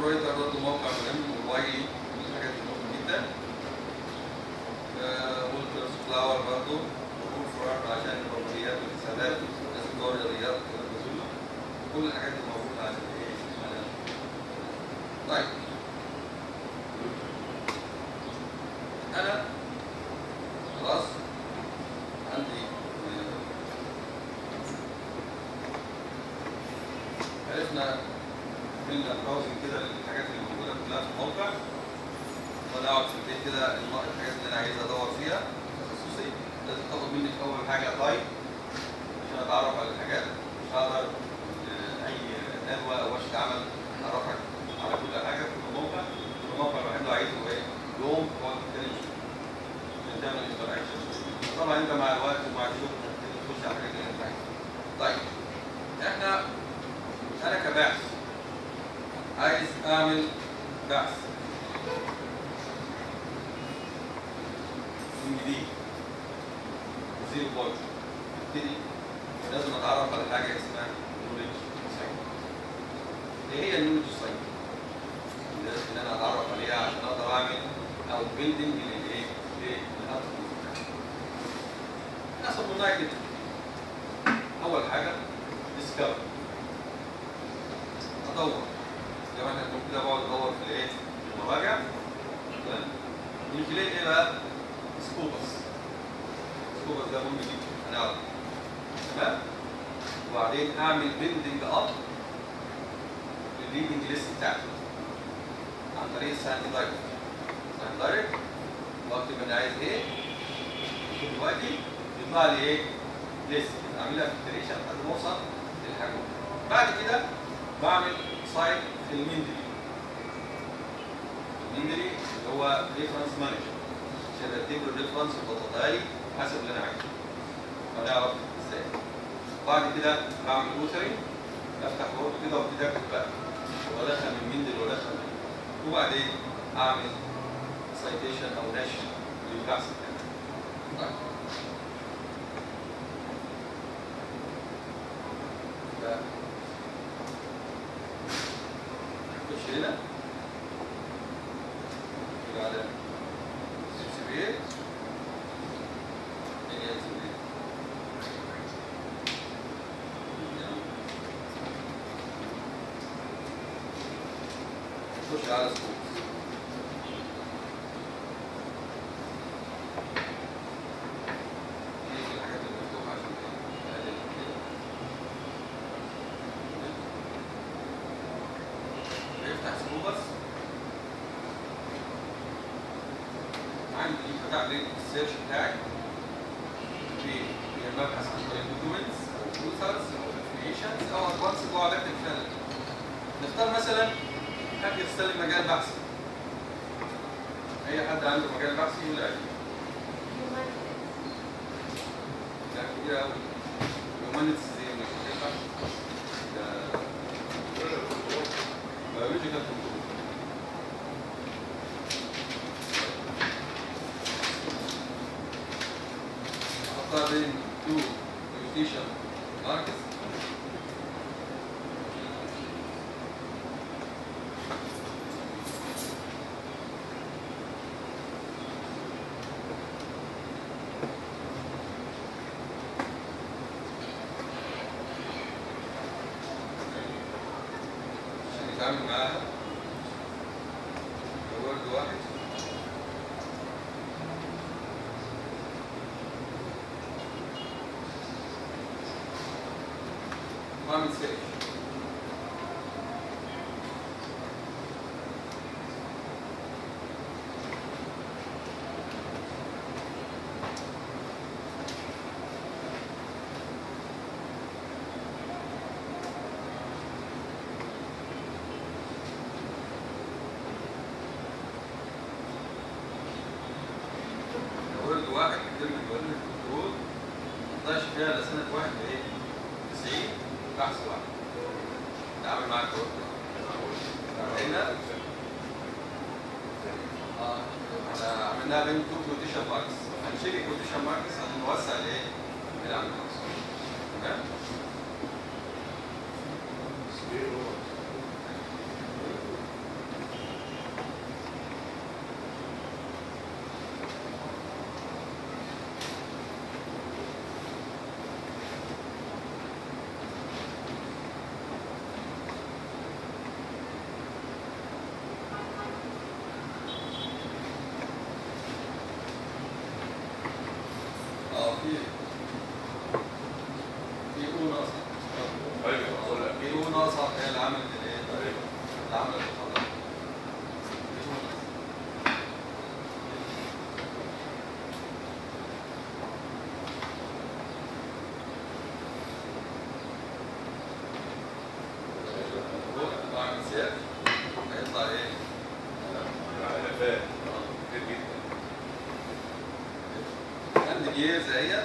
رايتر برضه موقع مهم موبايلي من الحاجات المهمه جدا وولترز فلاور برضه وول فرار عشان البرمجيات والحسابات لازم دور الرياضيات والكلام ده كله كل الحاجات اللي موجوده على الايه على طيب انا خلاص عندي آه، عرفنا عملنا براوزنج كده للحاجات اللي موجوده كلها في الموقع وانا اقعد في البيت كده الم- الحاجات اللي انا عايز ادور فيها تخصصي لازم تاخد مني في اول حاجه تايب عشان اتعرف على الحاجات مش هقدر آه، اي ندوه او ورشه عمل اعرفك على كل حاجه في الموقع الموقع الوحيد اللي عايزه ايه؟ يوم تقعد تتكلم فيه عشان تعمل انتراكشن طبعا انت مع الوقت ومع الشغل هتبتدي تخش على الحاجات اللي انت عايزها طيب احنا انا كباحث عايز اعمل بحث من جديد زيرو بوينت ابتدي لازم اتعرف على حاجه اسمها نولج سايت ايه هي النولج سايت؟ لازم ان انا اتعرف عليها عشان اقدر اعمل او بيلدنج للايه؟ للارتكل احنا صممناها كده اول حاجه ديسكفر ادور زي ما احنا بنقول كده بقعد ادور في الايه؟ في المراجع تمام. من خلال ايه بقى؟ سكوبس سكوبس ده مهم جدا هنعرف تمام وبعدين اعمل بيلدنج اب للريدنج ليست بتاعتي عن طريق ساند دايركت ساند دايركت واكتب انا عايز ايه دلوقتي يطلع لي ايه؟ ليست اعملها فلتريشن لحد ما اوصل للحاجه بعد كده بعمل سايت في المندري المندري اللي هو ريفرنس مانجر عشان ارتب له الريفرنس وتطلع لي حسب اللي انا عايزه ونعرف ازاي بعد كده بعمل اوثرنج افتح وورد كده وابتدي اكتب بقى وادخل من مندل وادخل من وبعدين اعمل سايتيشن او نشر للبحث بتاعي طيب ف- نخش هنا نيجي على سبسبيت نيجي على سبسبيت نخش على سبوت دي الحاجات اللي مفتوحة عشان نقلل كده يفتح سكوبس عندي فتح لي السيرش بتاعي في في مبحث عن طريق دوكيومنتس او يوزرز او افليشنز او ادفانس واقعد اكتب فيها نختار مثلا حد يستلم مجال بحثي اي حد عنده مجال بحثي يقول لي لا كتير قوي هيومانيتس زي ما مجال بحثي ده بيولوجيكال كنترول احطها بين تو كويفيشن ماركس عشان يتعامل معاها وورد واحد واعمل سيرش وورد واحد كلمة وورد كنترول ما تطلعش فيها الا سنة واحد ايه 90 بحث واحد تعامل معاك وورد هنا اه احنا عملناها بين تو كوتيشن ماركس هنشيل الكوتيشن ماركس عشان نوسع الايه؟ العمل خالص تمام؟ ناقصه هي اللي عملت الايه؟ اللي عملت الخطا بعمل سيرش هيطلع ايه؟ انا فاهم كتير جدا عندي جيرز اهي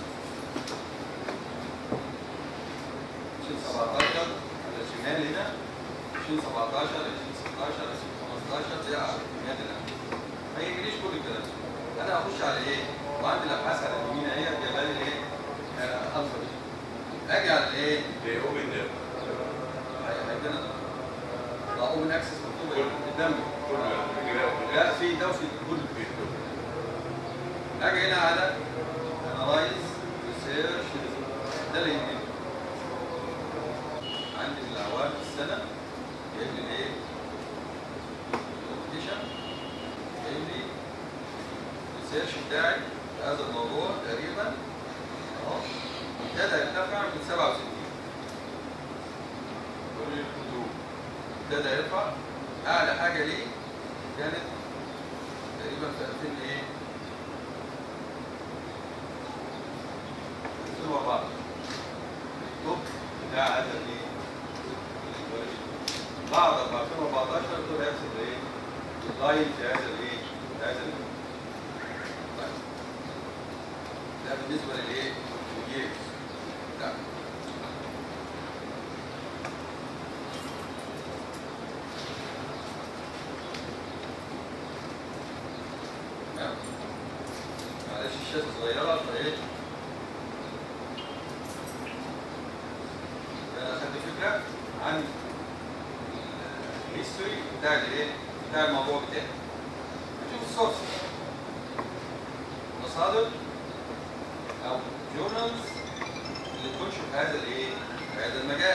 2017 على الشمال هنا 2017 2016 2015 دي على الكميات اللي ما يجريش كل الكلام ده. انا اخش على ايه؟ وعندي الابحاث على اليمين اهي جايبه لي ايه؟ آه، الفا دي اجي على الايه؟ ليه هو من هيدينا لا اوبن اكسس مكتوب قدامي كل الجبال لا في ده وفي كل اجي هنا على انالايز ريسيرش ده اللي يهمني عندي من الاعوام في السنه جايب لي الايه؟ الابلكيشن جايب لي الريسيرش بتاعي في هذا الموضوع تقريبا اهو ابتدى يرتفع من 67 كل الكتب ابتدى يرفع اعلى حاجه ليه كانت تقريبا في 2000 ايه 2004 التوب بتاع هذا الايه بعد 2014 دول هيحصل ايه اللاين في هذا الايه في هذا ال- طيب. ده بالنسبه للايه للجيمز بتاعنا نعم. معلش الشاشة صغيرة فايه أنا أخدت فكرة عن الهيستوري بتاع الايه؟ بتاع الموضوع بتاعي. نشوف السورس مصادر أو جورنالز اللي تنشر في هذا الايه؟ في هذا المجال.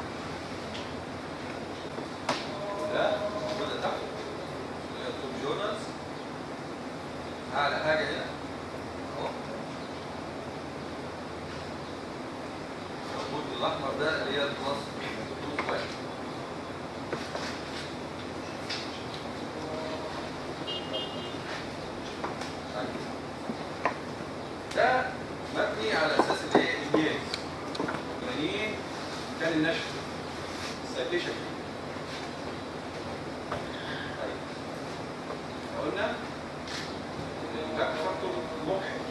ده موجودة تحت اللي هي توب جورنالز اعلى حاجه هنا اهو الخطوط الاحمر ده اللي هي البلس خطوط واحد ده مبني على اساس الايه الجيز يعني ايه كان النشر السيتيشن طيب قلنا الباك فاكتور مبحث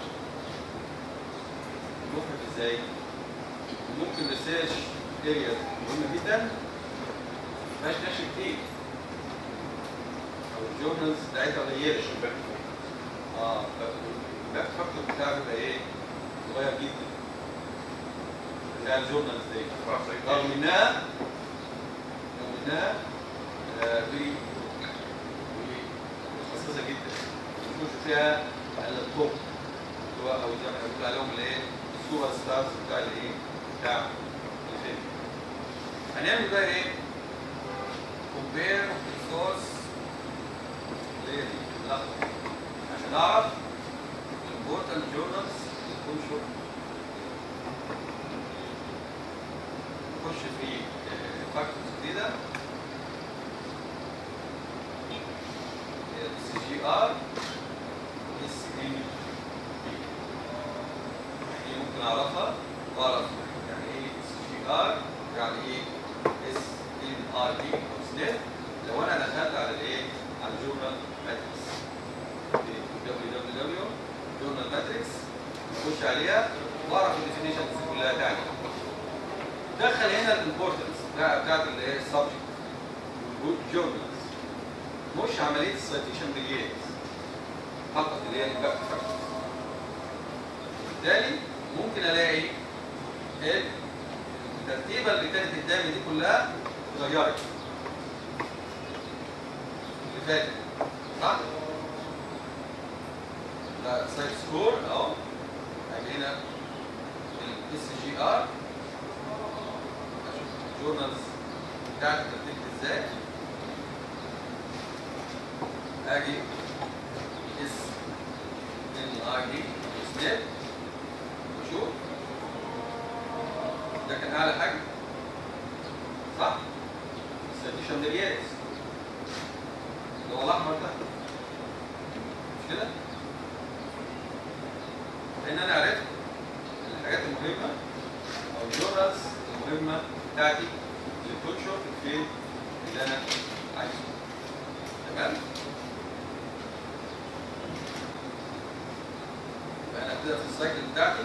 مبحث ازاي؟ ممكن ريسيرش اريا مهمه جدا ما فيهاش نشر كتير او الجورنالز بتاعتها قليله اه الباك فاكتور بتاعها بيبقى ايه؟ صغير جدا بتاع الجورنالز دي رغم انها رغم انها آه، بري متخصصه جدا مش فيها الا التوب اللي هو او زي ما بنقول عليهم الايه السوبر ستارز بتاع الايه بتاع الفيلم هنعمل بقى ايه كومبير سورس اللي هي دي الاخضر عشان اعرف الامبورتنت جورنالز اللي تنشر نخش في فاكتورز جديده اس جي ار اس ام بي دي ممكن اعرفها واعرف يعني ايه اس جي ار يعني ايه اس ام ار دي او سنيت لو انا دخلت على الايه على الجورنال ماتريكس دبليو دبليو دبليو جورنال ماتريكس اخش عليها واعرف الديفينيشنز كلها تاني دخل هنا الامبورتنس بتاع بتاعت اللي هي السبجكت والجورنالز مش عمليه السيتيشن باليد فقط اللي هي الباك فاكتورز بالتالي ممكن الاقي الترتيبه اللي كانت قدامي دي كلها اتغيرت اللي فاتت صح؟ ده سايت سكور اهو ادي هنا الاس جي ار اشوف الجورنالز بتاعتي ترتيبت ازاي اجي اس ان ار دي سناب واشوف ده كان اعلى حجم الشاندليرز اللي هو الاحمر ده مش كده؟ لان انا عرفت الحاجات المهمه او الجورنالز المهمه بتاعتي اللي بتنشر في الفيلد اللي انا عايزه تمام؟ فانا ابتدي في السايكل بتاعتي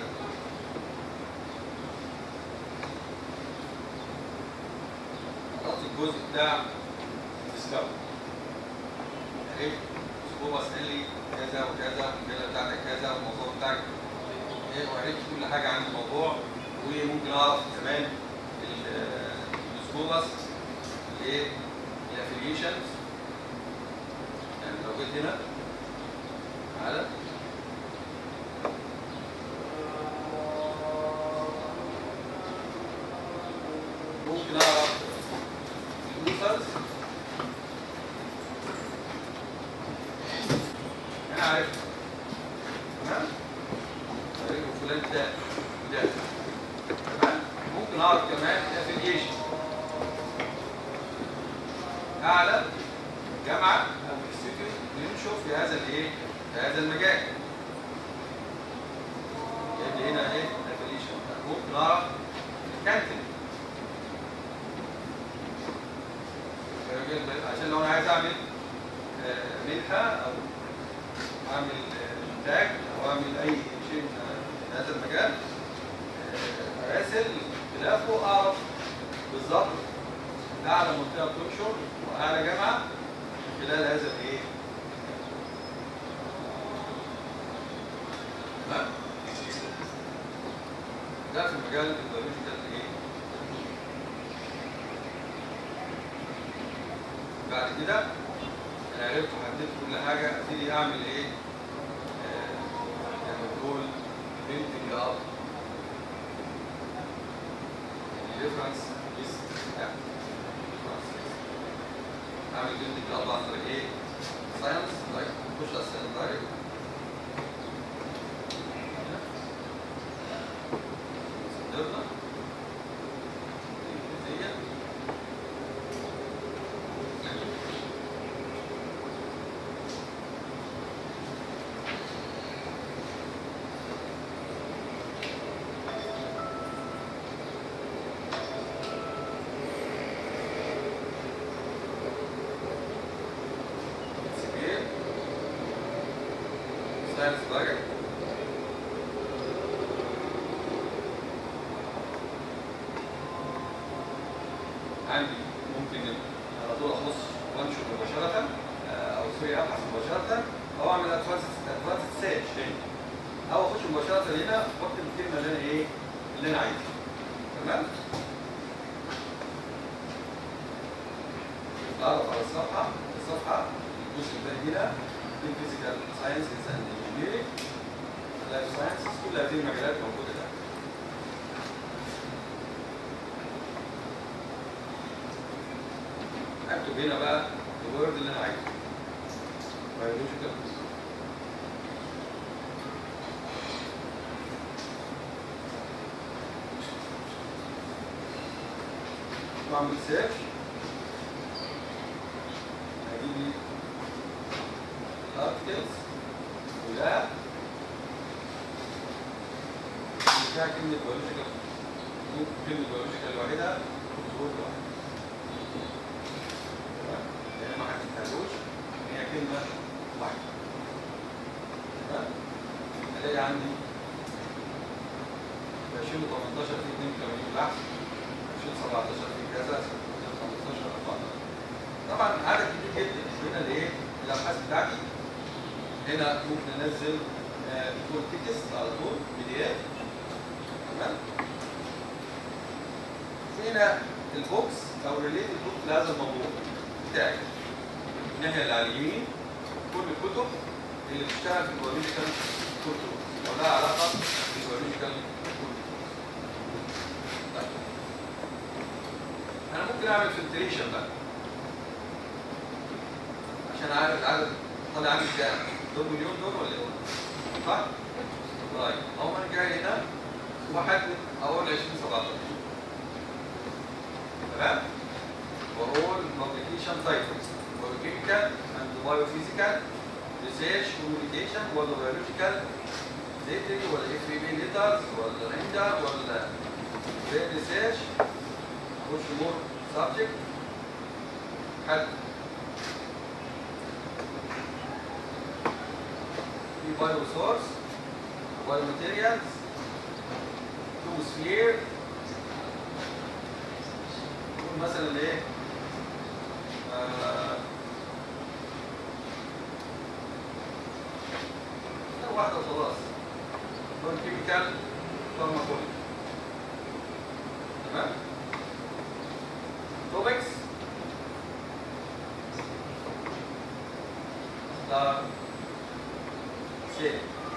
خلاص الجزء بتاع ديسكفر عرفت هو اسال لي كذا وكذا والمجله بتاعتك كذا والموضوع بتاعك ايه وعرفت كل حاجه عن الموضوع وممكن اعرف كمان السكوبس الايه الافليشنز يعني لو جيت هنا على ممكن اعرف اليوزرز انا عارف تمام عارف فلان ده وده تمام ممكن اعرف كمان الافليشن اعلى جامعه او انستيتيوت بنشوف في هذا الايه في هذا المجال يبقى هنا ايه الافليشن ممكن اعرف الكانتين عشان لو انا عايز اعمل آه، منحه او اعمل آه، انتاج او اعمل اي شيء من من هذا المجال آه، اراسل خلافه اعرف بالظبط اعلى منطقه بتنشر واعلى جامعه من خلال هذا الايه؟ تمام؟ ده في مجال البيولوجيكال ايه؟ بعد كده انا عرفت وحددت كل حاجه ابتدي اعمل ايه؟ آه، زي ما بنقول بيلدنج اب الريفرنس ليست يعني اعمل بيلدنج اب عن طريق ايه؟ ساينس لايك خش على الساينس دايركت صدرنا الانجليزيه سكيل ساينس دايركت عندي ممكن على طول اخص وانشر مباشره آه، او سوري ابحث مباشره او اعمل ادفانس ادفانس سيرش تاني او اخش مباشره هنا واكتب الكلمه اللي انا ايه اللي انا عايزها تمام اعرف على الصفحه الصفحه الجزء ده هنا في فيزيكال ساينسز اند انجينيرنج لايف ساينسز كل هذه المجالات موجوده ده اكتب هنا بقى الوورد اللي انا عايزه بيولوجيكال واعمل سيرش هجيب لي الارتكلز كلها اللي فيها كلمة بيولوجيكال ممكن كلمة بيولوجيكال لوحدها وظهور لوحدها تمام؟ لأن ما حددتهالوش إن هي كلمة واحدة تمام؟ ألاقي عندي في 2018 في 82 بحث 2017 في كذا 2015 14 طبعا عدد كبير جدا هنا الايه الابحاث بتاعتي هنا ممكن انزل فول تكست على طول بي دي اف تمام في هنا البوكس او ريليتد بوك لهذا الموضوع بتاعي الناحيه اللي على اليمين كل الكتب اللي بتشتغل في البيولوجيكال كتب او لها علاقه بالبيولوجيكال كتب طيب. انا ممكن اعمل فلتريشن بقى عشان اعرف العدد طالع عامل كام دول مليون دول ولا ايه؟ صح؟ طيب اول ما جاي هنا واحدد اقول 2017 تمام؟ واقول publication titles biochemical and biophysical research communication ولا biological literary ولا FAB letters ولا render ولا trade research خش more subject حد في بايو سورس بايو ماتيريالز اتموسفير مثلا ايه آه، لا، واحدة وخلاص نون كيميكال فارماكولوجي تمام توبكس ده سيل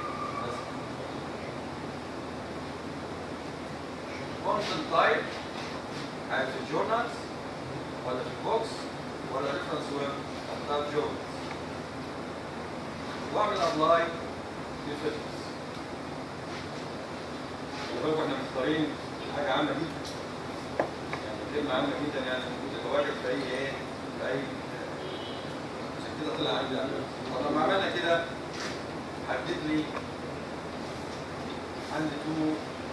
كونتنت تايب حاجة في الجورنالز ولا في البوكس ولا ريفرنس ويب اختار جورنالز واعمل ابلاي للفيتنس وبالكم احنا مختارين حاجة عامة جدا يعني كلمة عامة جدا يعني ممكن تتواجد في أي إيه في أي عشان كده طلع عندي عامة طب لما عملنا كده حدد لي عندي تو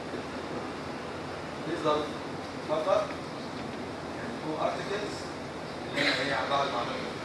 ريزلت فقط يعني تو ارتكلز اللي انا ايه بعد ما عملت